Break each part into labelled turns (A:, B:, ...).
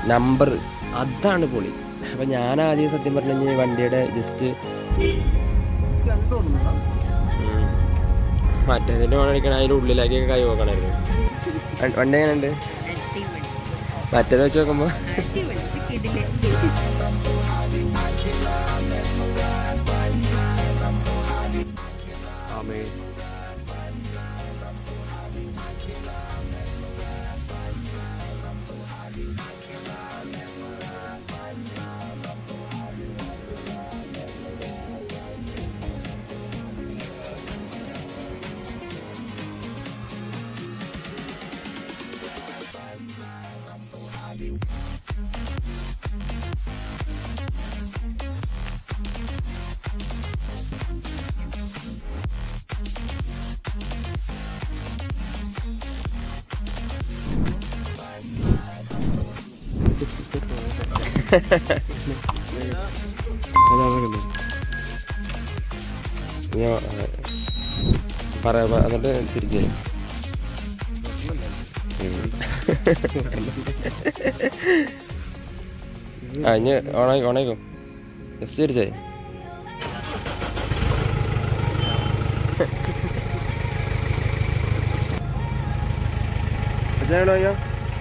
A: number അതാണ് പൊളി അപ്പം ഞാൻ ആദ്യം സത്യം പറഞ്ഞു കഴിഞ്ഞാൽ ഈ വണ്ടിയുടെ ജസ്റ്റ് മറ്റേതിൻ്റെ ഓണടിക്കണ അതിൻ്റെ ഉള്ളിലേക്കൊക്കെ കൈ നോക്കണമായിരുന്നു വ- വണ്ടി എങ്ങനെയുണ്ട് മറ്റേത് വെച്ച് നോക്കുമ്പോൾ പറയാ എന്നിട്ട് തിരിച്ച് ആ ഇനി ഓണായി ഓണായിക്കോ ജസ്റ്റ് തിരിച്ചേ എത്രയാണോ അയ്യോ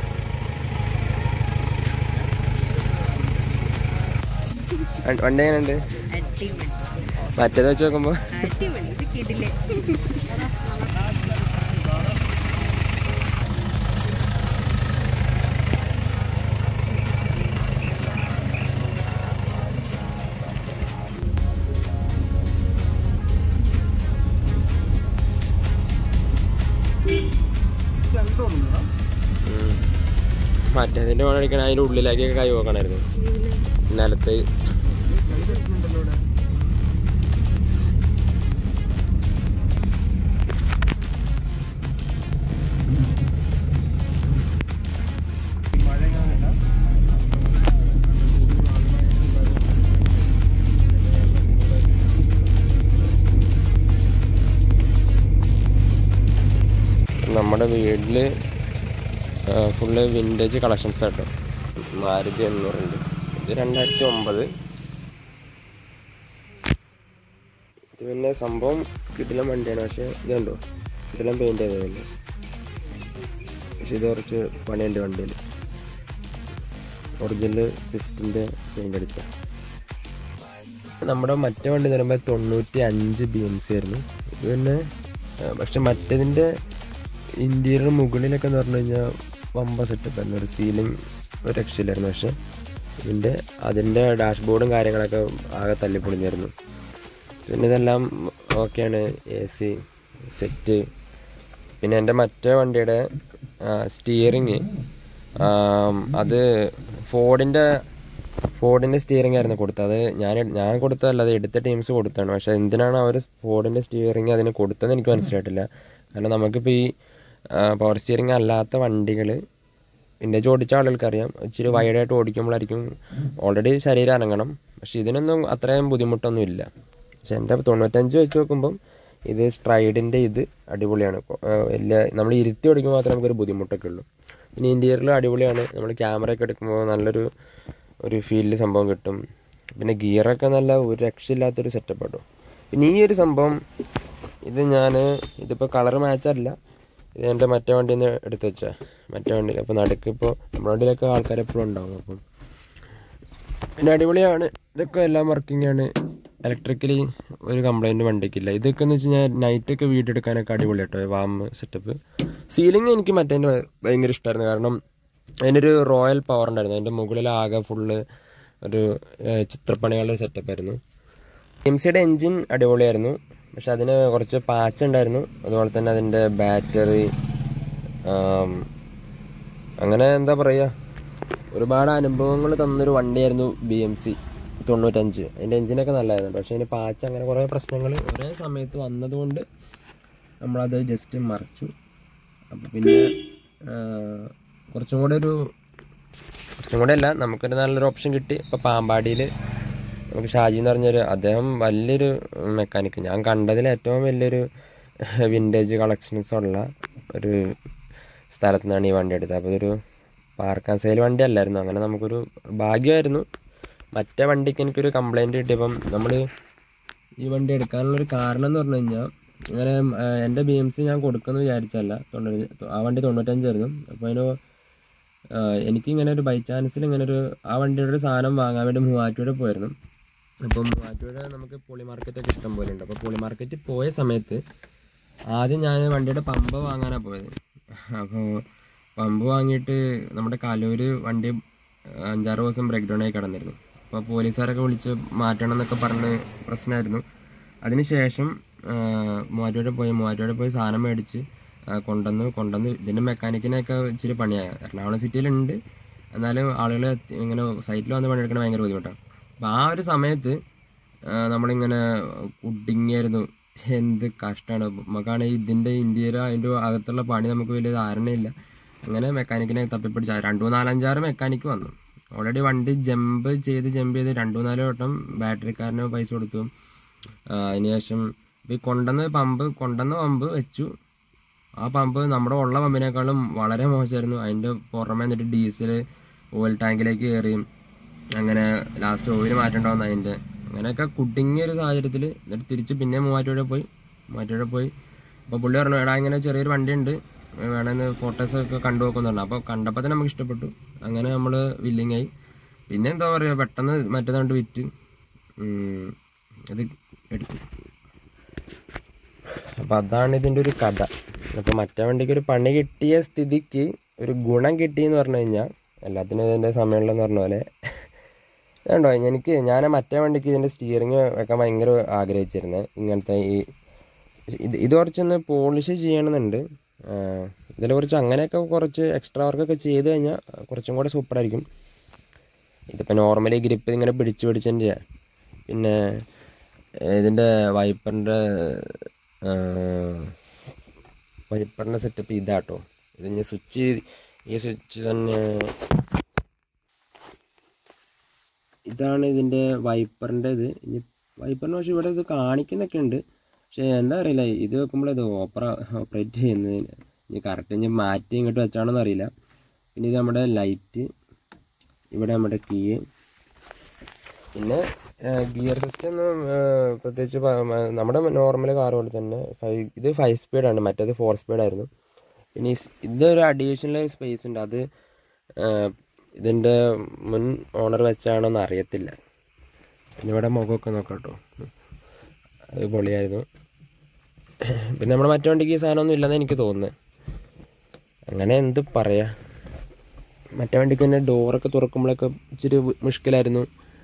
A: വണ്ടി വണ്ടി എങ്ങനെയുണ്ട് മറ്റേത് വെച്ച് നോക്കുമ്പോൾ മറ്റേതിൻ്റെ ഓണടിക്കണ അതിൻ്റെ ഉള്ളിലേക്കൊക്കെ കൈ നോക്കണമായിരുന്നു നിലത്ത് നമ്മുടെ വീട്ടിൽ ഫുള്ള് വിൻറ്റേജ് കളക്ഷൻസ് ആട്ടോ മാരുതി എണ്ണൂറുണ്ട് ഇത് രണ്ടായിരത്തി ഒമ്പത് ഇത് പിന്നെ സംഭവം കിടിലം വണ്ടിയാണ് പക്ഷേ ഇതുണ്ടോ കിടിലം പെയിൻറ് ചെയ്തതല്ലേ പക്ഷെ ഇത് കുറച്ച് പണിയുണ്ട് വണ്ടിയിൽ ഒറിജിനൽ സ്വിഫ്റ്റിൻ്റെ പെയിൻ്റ് അടിച്ച നമ്മുടെ മറ്റേ വണ്ടി എന്ന് പറയുമ്പോൾ തൊണ്ണൂറ്റി അഞ്ച് ബി എം സി ആയിരുന്നു ഇത് പിന്നെ ആ, പക്ഷെ മറ്റേതിൻ്റെ ഇന്റീരിയർ മുകളിലൊക്കെ എന്ന് പറഞ്ഞു കഴിഞ്ഞാൽ വമ്പ സെറ്റപ്പ് ആയിരുന്നു ഒരു സീലിംഗ് ഒരു രക്ഷയില്ലായിരുന്നു പക്ഷെ ഇതിൻ്റെ അതിൻ്റെ ഡാഷ്ബോർഡും കാര്യങ്ങളൊക്കെ ആകെ തല്ലിപ്പൊളിഞ്ഞായിരുന്നു പിന്നെ ഇതെല്ലാം ഓക്കെയാണ് എ സി സെറ്റ് പിന്നെ എൻ്റെ മറ്റേ വണ്ടിയുടെ സ്റ്റിയറിങ് അത് ഫോർഡിൻ്റെ ഫോർഡിൻ്റെ സ്റ്റിയറിംഗ് ആയിരുന്നു കൊടുത്തത് അത് ഞാൻ ഞാൻ കൊടുത്തതല്ല അത് എടുത്ത ടീംസ് കൊടുത്തതാണ് പക്ഷേ എന്തിനാണ് അവർ ഫോർഡിൻ്റെ സ്റ്റിയറിംഗ് അതിന് കൊടുത്തതെന്ന് എനിക്ക് മനസ്സിലായിട്ടില്ല കാരണം നമുക്കിപ്പോൾ ഈ പവർ സ്റ്റിയറിംഗ് അല്ലാത്ത വണ്ടികൾ വിൻറ്റേജ് ഓടിച്ച ആളുകൾക്ക് അറിയാം ഇച്ചിരി വൈഡായിട്ട് ഓടിക്കുമ്പോഴായിരിക്കും ഓൾറെഡി ശരീരം അനങ്ങണം പക്ഷേ ഇതിനൊന്നും അത്രയും ബുദ്ധിമുട്ടൊന്നും ഇല്ല പക്ഷെ എൻ്റെ തൊണ്ണൂറ്റഞ്ച് വെച്ച് നോക്കുമ്പം ഇത് സ്ട്രൈഡിൻ്റെ ഇത് അടിപൊളിയാണ് കൊ- ആ, എല്ലാ നമ്മൾ ഇരുത്തി ഓടിക്കുമ്പോൾ മാത്രമേ നമുക്കൊരു ബുദ്ധിമുട്ടൊക്കെ ഉള്ളൂ പിന്നെ ഇൻറ്റീരിയറിൽ അടിപൊളിയാണ് നമ്മൾ ക്യാമറയൊക്കെ എടുക്കുമ്പോൾ നല്ലൊരു ഒരു ഫീലിൽ സംഭവം കിട്ടും പിന്നെ ഗിയറൊക്കെ നല്ല ഒരു രക്ഷയില്ലാത്തൊരു സെറ്റപ്പ് കേട്ടോ പിന്നെ ഈ ഒരു സംഭവം ഇത് ഞാൻ ഇതിപ്പോൾ കളർ മാച്ചല്ല ഇത് എൻ്റെ മറ്റേ വണ്ടിയിൽ നിന്ന് എടുത്ത് വെച്ചാൽ മറ്റേ വണ്ടിയിൽ അപ്പോൾ നടുക്ക് ഇപ്പോൾ നമ്മുടെ വണ്ടിയിലൊക്കെ ആൾക്കാർ എപ്പോഴും ഉണ്ടാവും അപ്പം പിന്നെ അടിപൊളിയാണ് ഇതൊക്കെ എല്ലാം വർക്കിംഗ് ആണ് ഇലക്ട്രിക്കലി ഒരു കംപ്ലൈൻറ്റ് വണ്ടിക്കില്ല ഇതൊക്കെ എന്ന് വെച്ച് കഴിഞ്ഞാൽ നൈറ്റൊക്കെ വീഡിയോ എടുക്കാനൊക്കെ അടിപൊളി കേട്ടോ വാം സെറ്റപ്പ് സീലിംഗ് എനിക്ക് മറ്റേ ഭയങ്കര ഇഷ്ടമായിരുന്നു കാരണം അതിനൊരു റോയൽ പവർ ഉണ്ടായിരുന്നു അതിൻ്റെ മുകളിൽ ആകെ ഫുള്ള് ഒരു ഏഹ്, ചിത്രപ്പണികളുടെ സെറ്റപ്പ് ആയിരുന്നു എം സിയുടെ എൻജിൻ അടിപൊളിയായിരുന്നു പക്ഷെ അതിന് കുറച്ച് പാച്ച് ഉണ്ടായിരുന്നു അതുപോലെ തന്നെ അതിൻ്റെ ബാറ്ററി അങ്ങനെ എന്താ പറയുക ഒരുപാട് അനുഭവങ്ങൾ തന്നൊരു വണ്ടിയായിരുന്നു ബി എം സി തൊണ്ണൂറ്റഞ്ച് അതിൻ്റെ എൻജിനൊക്കെ നല്ലതായിരുന്നു പക്ഷേ അതിന് പാച്ച് അങ്ങനെ കുറേ പ്രശ്നങ്ങൾ ഒരേ സമയത്ത് വന്നതുകൊണ്ട് നമ്മളത് ജസ്റ്റ് മറിച്ചു അപ്പോൾ പിന്നെ ആ, കുറച്ചും കൂടെ ഒരു കുറച്ചും കൂടെ അല്ല നമുക്കൊരു നല്ലൊരു ഓപ്ഷൻ കിട്ടി ഇപ്പോൾ പാമ്പാടിയിൽ നമുക്ക് ഷാജി എന്ന് പറഞ്ഞൊരു അദ്ദേഹം വലിയൊരു മെക്കാനിക്ക് ഞാൻ കണ്ടതിൽ ഏറ്റവും വലിയൊരു വിൻറ്റേജ് കളക്ഷൻസ് ഉള്ള ഒരു സ്ഥലത്തു നിന്നാണ് ഈ വണ്ടി എടുത്തത് അപ്പോൾ ഇതൊരു പാർക്കാൻ സെയിൽ വണ്ടി അല്ലായിരുന്നു അങ്ങനെ നമുക്കൊരു ഭാഗ്യമായിരുന്നു മറ്റേ വണ്ടിക്ക് എനിക്കൊരു കംപ്ലൈൻറ്റ് കിട്ടിയപ്പം നമ്മൾ ഈ വണ്ടി എടുക്കാനുള്ളൊരു കാരണം എന്ന് പറഞ്ഞു കഴിഞ്ഞാൽ ഇങ്ങനെ ഏഹ്, എൻ്റെ ബി എം സി ഞാൻ കൊടുക്കുമെന്ന് വിചാരിച്ചല്ല തൊണ്ണൂറ് ആ വണ്ടി തൊണ്ണൂറ്റഞ്ചായിരുന്നു അപ്പോൾ അതിന് ആഹ്, എനിക്കിങ്ങനെ ഒരു ബൈ ചാൻസിൽ ഇങ്ങനെ ഒരു ആ വണ്ടിയുടെ ഒരു സാധനം വാങ്ങാൻ വേണ്ടി മൂവാറ്റുപുഴ പോയിരുന്നു അപ്പോൾ മൂവാറ്റുപുഴ നമുക്ക് പൊളി മാർക്കറ്റൊക്കെ ഇഷ്ടം പോലെ ഉണ്ട് അപ്പോൾ പൊളി മാർക്കറ്റിൽ പോയ സമയത്ത് ആദ്യം ഞാൻ വണ്ടിയുടെ പമ്പ് വാങ്ങാനാണ് പോയത് അപ്പോൾ പമ്പ് വാങ്ങിയിട്ട് നമ്മുടെ കലൂര് വണ്ടി അഞ്ചാറ് ദിവസം ബ്രേക്ക് ഡൗൺ ആയി കിടന്നിരുന്നു അപ്പോൾ പോലീസുകാരൊക്കെ വിളിച്ച് മാറ്റണം എന്നൊക്കെ പറഞ്ഞ് പ്രശ്നമായിരുന്നു അതിനുശേഷം മൂവാറ്റുപുഴ പോയി മൂവാറ്റുപുഴ പോയി സാധനം മേടിച്ച് ആ, കൊണ്ടുവന്ന് കൊണ്ടുവന്ന് ഇതിൻ്റെ മെക്കാനിക്കിനൊക്കെ ഇച്ചിരി പണിയായി എറണാകുളം സിറ്റിയിലുണ്ട് എന്നാലും ആളുകൾ ഇങ്ങനെ സൈറ്റിൽ വന്ന് പണിയെടുക്കണ ഭയങ്കര ബുദ്ധിമുട്ടാണ് അപ്പോൾ ആ ഒരു സമയത്ത് ആ, നമ്മളിങ്ങനെ കുടുങ്ങിയായിരുന്നു എന്ത് കഷ്ടമാണ് നമുക്കാണെങ്കിൽ ഇതിൻ്റെ ഇന്ത്യയിലെ അതിൻ്റെ അകത്തുള്ള പണി നമുക്ക് വലിയ ധാരണയില്ല അങ്ങനെ മെക്കാനിക്കിനെ തപ്പിപ്പിടിച്ച രണ്ടു നാലഞ്ചാറ് മെക്കാനിക്ക് വന്നു ഓൾറെഡി വണ്ടി ജമ്പ് ചെയ്ത് ജമ്പ് ചെയ്ത് രണ്ടു നാല് വട്ടം ബാറ്ററിക്കാരന് പൈസ കൊടുത്തു ആ, അതിനുശേഷം ഈ കൊണ്ടുവന്ന് പമ്പ് കൊണ്ടുവന്ന പമ്പ് വെച്ചു ആ പമ്പ് നമ്മുടെ ഉള്ള പമ്പിനേക്കാളും വളരെ മോശമായിരുന്നു അതിൻ്റെ പുറമെ എന്നിട്ട് ഡീസൽ ഓയിൽ ടാങ്കിലേക്ക് കയറി അങ്ങനെ ലാസ്റ്റ് ഓയിൽ മാറ്റേണ്ട വന്നു അതിൻ്റെ അങ്ങനെയൊക്കെ കുടുങ്ങിയ ഒരു സാഹചര്യത്തിൽ എന്നിട്ട് തിരിച്ച് പിന്നെ മൂവാറ്റുപുഴ പോയി മൂവാറ്റുപുഴ പോയി അപ്പോൾ പുള്ളി പറഞ്ഞു എടാ ഇങ്ങനെ ചെറിയൊരു വണ്ടി ഉണ്ട് വേണമെന്ന് ഫോട്ടോസൊക്കെ കണ്ടു നോക്കുമെന്ന് പറഞ്ഞു അപ്പോൾ കണ്ടപ്പോൾ തന്നെ നമുക്ക് ഇഷ്ടപ്പെട്ടു അങ്ങനെ നമ്മൾ വില്ലിങ് ആയി പിന്നെ എന്താ പറയുക പെട്ടെന്ന് മറ്റേത് കണ്ട് വിറ്റ് ഉം, അത് എടുത്തു അപ്പം അതാണ് ഇതിൻ്റെ ഒരു കഥ അപ്പോൾ മറ്റേ വണ്ടിക്ക് ഒരു പണി കിട്ടിയ സ്ഥിതിക്ക് ഒരു ഗുണം കിട്ടിയെന്ന് പറഞ്ഞു കഴിഞ്ഞാൽ എല്ലാത്തിനും ഇതിൻ്റെ സമയമുള്ളതെന്ന് പറഞ്ഞ പോലെ കണ്ടോ എനിക്ക് ഞാൻ മറ്റേ വണ്ടിക്ക് ഇതിൻ്റെ സ്റ്റിയറിങ് വെക്കാൻ ഭയങ്കര ആഗ്രഹിച്ചിരുന്നത് ഇങ്ങനത്തെ ഈ ഇത് ഇത് കുറച്ചൊന്ന് പോളിഷ് ചെയ്യണമെന്നുണ്ട് ഇതിൽ കുറച്ച് അങ്ങനെയൊക്കെ കുറച്ച് എക്സ്ട്രാ വർക്കൊക്കെ ചെയ്ത് കഴിഞ്ഞാൽ കുറച്ചും കൂടെ സൂപ്പറായിരിക്കും ഇതിപ്പോൾ നോർമലി ഗ്രിപ്പ് ഇങ്ങനെ പിടിച്ച് പിടിച്ചതിൻ്റെ ചെയ്യാം പിന്നെ ഏഹ്, ഇതിൻ്റെ വൈപ്പറിൻ്റെ വൈപ്പറിൻ്റെ സെറ്റപ്പ് ഇതാട്ടോ ഇത് ഇനി സ്വിച്ച് ഈ സ്വിച്ച് തന്നെ ഇതാണ് ഇതിൻ്റെ വൈപ്പറിൻ്റെ ഇത് ഇനി വൈപ്പറിന് പക്ഷേ ഇവിടെ ഇത് കാണിക്കുന്നൊക്കെ ഉണ്ട് പക്ഷേ എന്താ അറിയില്ല ഇത് വെക്കുമ്പോൾ ഇത് ഓപ്പറ ഓപ്പറേറ്റ് ചെയ്യുന്നതിന് ഇനി കറക്റ്റ് ഇനി മാറ്റി ഇങ്ങോട്ട് വെച്ചാണെന്ന് അറിയില്ല പിന്നെ ഇത് നമ്മുടെ ലൈറ്റ് ഇവിടെ നമ്മുടെ കീ പിന്നെ ഗിയർ സിസ്റ്റം ഒന്നും ഏഹ്, പ്രത്യേകിച്ച് പ- മ- നമ്മുടെ നോർമൽ കാർ പോലെ തന്നെ ഫൈവ് ഇത് ഫൈവ് സ്പീഡാണ് മറ്റേത് ഫോർ സ്പീഡായിരുന്നു പിന്നെ ഈ സ് ഇതൊരു അഡീഷണൽ സ്പേസ് ഉണ്ട് അത് ഏഹ്, ഇതിൻ്റെ മുൻ ഓണർ വെച്ചാണോന്ന് അറിയത്തില്ല പിന്നെ ഇവിടെ മുഖമൊക്കെ നോക്കാം കേട്ടോ അത് പൊളിയായിരുന്നു പിന്നെ നമ്മുടെ മറ്റു വണ്ടിക്ക് ഈ സാധനമൊന്നും ഇല്ലെന്ന് എനിക്ക് തോന്നുന്നത് അങ്ങനെ എന്ത് പറയാ മറ്റേ വണ്ടിക്ക് തന്നെ ഡോറൊക്കെ തുറക്കുമ്പോഴൊക്കെ ഇച്ചിരി മുഷ്കിലായിരുന്നു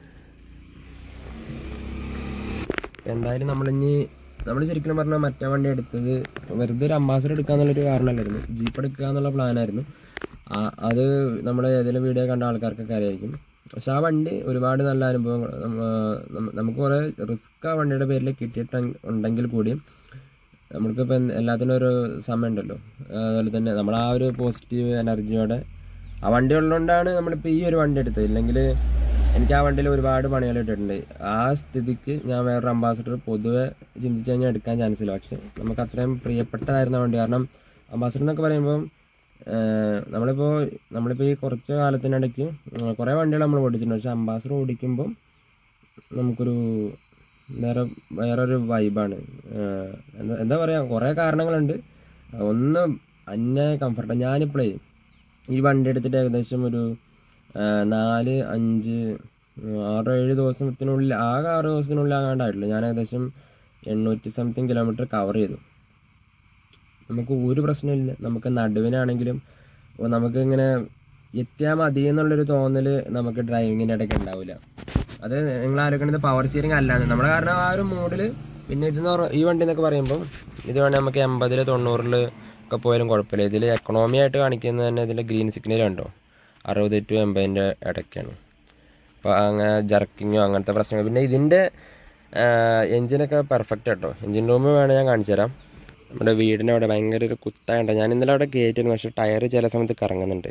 A: എന്തായാലും നമ്മളിനി നമ്മൾ ശരിക്കും പറഞ്ഞാൽ മറ്റേ വണ്ടി എടുത്തത് വെറുതെ ഒരു അംബാസഡർ എടുക്കാന്നുള്ളൊരു കാരണമല്ലായിരുന്നു ജീപ്പ് എടുക്കുക എന്നുള്ള പ്ലാനായിരുന്നു ആ- അത് നമ്മൾ ഏതെങ്കിലും വീഡിയോ കണ്ട ആൾക്കാർക്കൊക്കെ അറിയായിരിക്കും പക്ഷെ ആ വണ്ടി ഒരുപാട് നല്ല അനുഭവങ്ങൾ നമ്മ- നമ്മ- നമുക്ക് കുറേ റിസ്ക് ആ വണ്ടിയുടെ പേരിൽ കിട്ടിയിട്ട് ഉണ്ടെങ്കിൽ കൂടിയും നമ്മൾക്കിപ്പോൾ എല്ലാത്തിനും ഒരു സമയമുണ്ടല്ലോ അതുപോലെ തന്നെ നമ്മൾ ആ ഒരു പോസിറ്റീവ് എനർജിയോടെ ആ വണ്ടി ഉള്ളതുകൊണ്ടാണ് നമ്മളിപ്പോൾ ഈ ഒരു വണ്ടി എടുത്തത് ഇല്ലെങ്കിൽ എനിക്ക് ആ വണ്ടിയിൽ ഒരുപാട് പണികൾ ഇട്ടിട്ടുണ്ട് ആ സ്ഥിതിക്ക് ഞാൻ വേറൊരു അംബാസഡർ പൊതുവെ ചിന്തിച്ച് കഴിഞ്ഞാൽ എടുക്കാൻ ചാൻസ് ഇല്ല പക്ഷെ നമുക്ക് അത്രയും പ്രിയപ്പെട്ടതായിരുന്ന വണ്ടി കാരണം അംബാസഡർ എന്നൊക്കെ പറയുമ്പോൾ നമ്മളിപ്പോൾ നമ്മളിപ്പോൾ ഈ കുറച്ച് കാലത്തിനിടയ്ക്ക് കുറേ വണ്ടികൾ നമ്മൾ ഓടിച്ചിട്ടുണ്ട് പക്ഷെ അംബാസഡർ ഓടിക്കുമ്പം നമുക്കൊരു വേറെ വേറൊരു വൈബാണ് എന്താ എന്താ പറയുക കുറേ കാരണങ്ങളുണ്ട് ഒന്ന് അന്യായ കംഫർട്ട് ഞാനിപ്പോഴേ ഈ വണ്ടി എടുത്തിട്ട് ഏകദേശം ഒരു ആ, നാല് അഞ്ച് ഉം, ആറ് ഏഴ് ദിവസത്തിനുള്ളിൽ ആകെ ആറ് ദിവസത്തിനുള്ളിൽ ആകാണ്ടായിട്ടില്ല ഞാൻ ഏകദേശം എണ്ണൂറ്റി സംതിങ് കിലോമീറ്റർ കവർ ചെയ്തു നമുക്ക് ഒരു പ്രശ്നമില്ല നമുക്ക് നടുവിനാണെങ്കിലും ഓ, നമുക്ക് ഇങ്ങനെ എത്തിയാൽ മതി എന്നുള്ളൊരു തോന്നൽ നമുക്ക് ഡ്രൈവിങ്ങിൻ്റെ ഇടയ്ക്ക് ഉണ്ടാവില്ല അത് നിങ്ങൾ ആലോചിക്കുന്നത് പവർ സ്റ്റിയറിംഗ് അല്ലാന്ന് നമ്മുടെ കാരണം ആ ഒരു മൂഡിൽ പിന്നെ ഇതെന്ന് പറ ഈ വണ്ടി എന്നൊക്കെ പറയുമ്പം ഇത് വേണേൽ നമുക്ക് എൺപതിൽ തൊണ്ണൂറിൽ ഒക്കെ പോയാലും കുഴപ്പമില്ല ഇതിൽ എക്കണോമി ആയിട്ട് കാണിക്കുന്നത് തന്നെ ഇതിൽ ഗ്രീൻ സിഗ്നൽ ഉണ്ടോ അറുപത് ടു എൺപതിൻ്റെ ഇടയ്ക്കാണ് അപ്പോൾ അങ്ങനെ ജർക്കിങ്ങോ അങ്ങനത്തെ പ്രശ്നങ്ങൾ പിന്നെ ഇതിൻ്റെ എൻജിനൊക്കെ പെർഫെക്റ്റ് കേട്ടോ എൻജിൻ റൂം വേണേൽ ഞാൻ കാണിച്ചു തരാം നമ്മുടെ വീടിൻ്റെ അവിടെ ഭയങ്കര ഒരു കുത്തായുണ്ട് ഞാൻ ഇന്നലെ അവിടെ കയറ്റിയിരുന്നു പക്ഷേ ടയർ ചില സമയത്ത് കറങ്ങുന്നുണ്ട്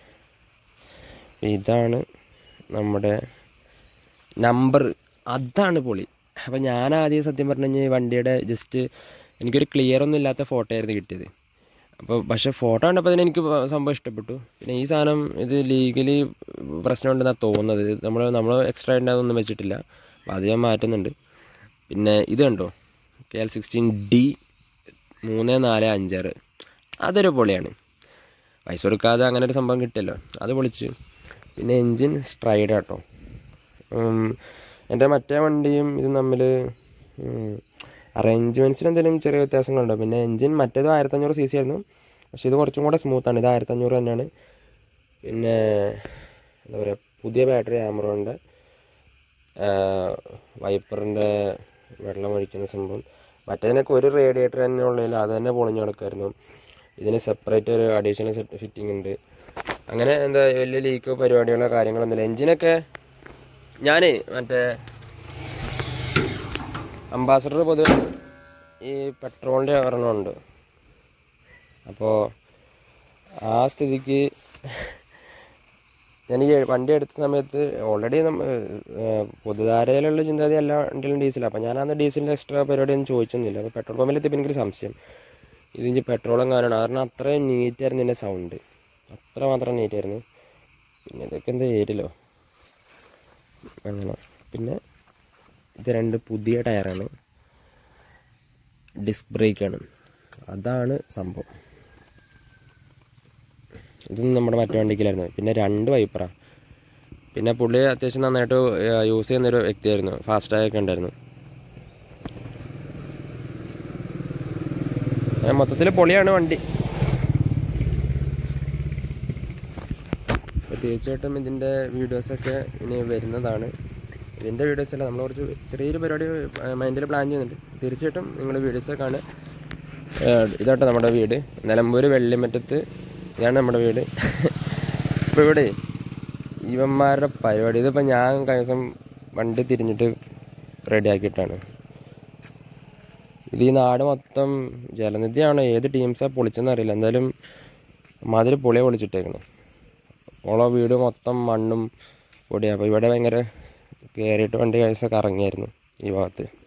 A: ഇതാണ് നമ്മുടെ നമ്പർ അതാണ് പൊളി അപ്പോൾ ഞാൻ ആദ്യം സത്യം പറഞ്ഞു കഴിഞ്ഞാൽ ഈ വണ്ടിയുടെ ജസ്റ്റ് എനിക്കൊരു ക്ലിയർ ഒന്നും ഇല്ലാത്ത ഫോട്ടോ ആയിരുന്നു കിട്ടിയത് അപ്പോൾ പക്ഷേ ഫോട്ടോ കണ്ടപ്പോൾ തന്നെ എനിക്ക് സംഭവം ഇഷ്ടപ്പെട്ടു പിന്നെ ഈ സാധനം ഇത് ലീഗലി പ്രശ്നമുണ്ടെന്നാണ് തോന്നുന്നത് ഇത് നമ്മൾ നമ്മൾ എക്സ്ട്രാ ഉണ്ടാകുന്നൊന്നും വെച്ചിട്ടില്ല അപ്പോൾ അത് ഞാൻ മാറ്റുന്നുണ്ട് പിന്നെ ഇത് കണ്ടോ കെ എൽ സിക്സ്റ്റീൻ ഡി മൂന്ന് നാല് അഞ്ചാറ് അതൊരു പൊളിയാണ് പൈസ കൊടുക്കാതെ അങ്ങനെ ഒരു സംഭവം കിട്ടിയല്ലോ അത് പൊളിച്ച് പിന്നെ എൻജിൻ സ്ട്രൈഡ് കേട്ടോ എൻ്റെ മറ്റേ വണ്ടിയും ഇതും തമ്മിൽ അറേഞ്ച്മെൻറ്റ്സിൽ എന്തെങ്കിലും ചെറിയ വ്യത്യാസങ്ങളുണ്ടോ പിന്നെ എൻജിൻ മറ്റേത് ആയിരത്തഞ്ഞൂറ് സി സി ആയിരുന്നു പക്ഷേ ഇത് കുറച്ചും കൂടെ സ്മൂത്താണ് ഇത് ആയിരത്തഞ്ഞൂറ് തന്നെയാണ് പിന്നെ എന്താ പറയുക പുതിയ ബാറ്ററി ആമറോൻ്റെ വൈപ്പറിൻ്റെ വെള്ളം ഒഴിക്കുന്ന സംഭവം മറ്റേതിനൊക്കെ ഒരു റേഡിയേറ്റർ തന്നെ ഉള്ളതിൽ അത് തന്നെ പൊളിഞ്ഞു കിടക്കുമായിരുന്നു ഇതിന് സെപ്പറേറ്റ് ഒരു അഡീഷണൽ സെറ്റ് ഫിറ്റിംഗ് ഉണ്ട് അങ്ങനെ എന്താ വലിയ ലീക്കോ പരിപാടികളോ കാര്യങ്ങളൊന്നുമില്ല എൻജിനൊക്കെ ഞാൻ മറ്റേ അംബാസഡർ പൊതുവെ ഈ പെട്രോളിൻ്റെ ഒരെണ്ണമുണ്ട് അപ്പോൾ ആ സ്ഥിതിക്ക് ഞാൻ ഈ വണ്ടി എടുത്ത സമയത്ത് ഓൾറെഡി നമ്മ പൊതുധാരയിലുള്ള ചിന്താഗതി എല്ലാ വണ്ടിയിലും ഡീസലാണ് അപ്പോൾ ഞാൻ അന്ന് ഡീസലിൻ്റെ എക്സ്ട്രാ പരിപാടി ഒന്നും ചോദിച്ചൊന്നുമില്ല അപ്പോൾ പെട്രോൾ പമ്പിൽ എത്തിയപ്പോൾ എനിക്കൊരു സംശയം ഇത് ഇഞ്ചി പെട്രോളും കാരണം കാരണം അത്രയും നീറ്റായിരുന്നു എൻ്റെ സൗണ്ട് അത്ര മാത്രം നീറ്റായിരുന്നു പിന്നെ ഇതൊക്കെ എന്താ ഏരിലോ അങ്ങനെ പിന്നെ ഇത് രണ്ട് പുതിയ ടയറാണ് ഡിസ്ക് ബ്രേക്കാണ് അതാണ് സംഭവം ഇതൊന്നും നമ്മുടെ മറ്റു വണ്ടിക്കിലായിരുന്നു പിന്നെ രണ്ട് വൈപ്പറാണ് പിന്നെ പുള്ളി അത്യാവശ്യം നന്നായിട്ട് യൂസ് ചെയ്യുന്നൊരു വ്യക്തിയായിരുന്നു ഫാസ്റ്റായൊക്കെ ഉണ്ടായിരുന്നു മൊത്തത്തിൽ പൊളിയാണ് വണ്ടി അപ്പോൾ തീർച്ചയായിട്ടും ഇതിൻ്റെ വീഡിയോസൊക്കെ ഇനി വരുന്നതാണ് ഇതിൻ്റെ വീഡിയോസ് അല്ല നമ്മൾ കുറച്ച് ചെറിയൊരു പരിപാടി മൈൻഡിൽ പ്ലാൻ ചെയ്യുന്നുണ്ട് തീർച്ചയായിട്ടും നിങ്ങൾ വീഡിയോസ് കാണുക ഇതാട്ടോ നമ്മുടെ വീട് നിലമ്പൂർ വെള്ളിമറ്റത്ത് ഇതാണ് നമ്മുടെ വീട് ഇപ്പോൾ ഇവിടെ ഇവന്മാരുടെ പരിപാടി ഇതിപ്പോൾ ഞാൻ കഴിഞ്ഞ ദിവസം വണ്ടി തിരിഞ്ഞിട്ട് റെഡിയാക്കിയിട്ടാണ് ഇത് ഈ നാട് മൊത്തം ജലനിധിയാണോ ഏത് ടീംസാണ് പൊളിച്ചെന്ന് അറിയില്ല എന്തായാലും മാതിരി പൊളിയെ പൊളിച്ചിട്ടേക്കണം ഓളോ വീട് മൊത്തം മണ്ണും പൊടിയാണ് അപ്പോൾ ഇവിടെ ഭയങ്കര കയറിയിട്ട് വണ്ടി കഴിച്ച കറങ്ങിയായിരുന്നു ഈ ഭാഗത്ത്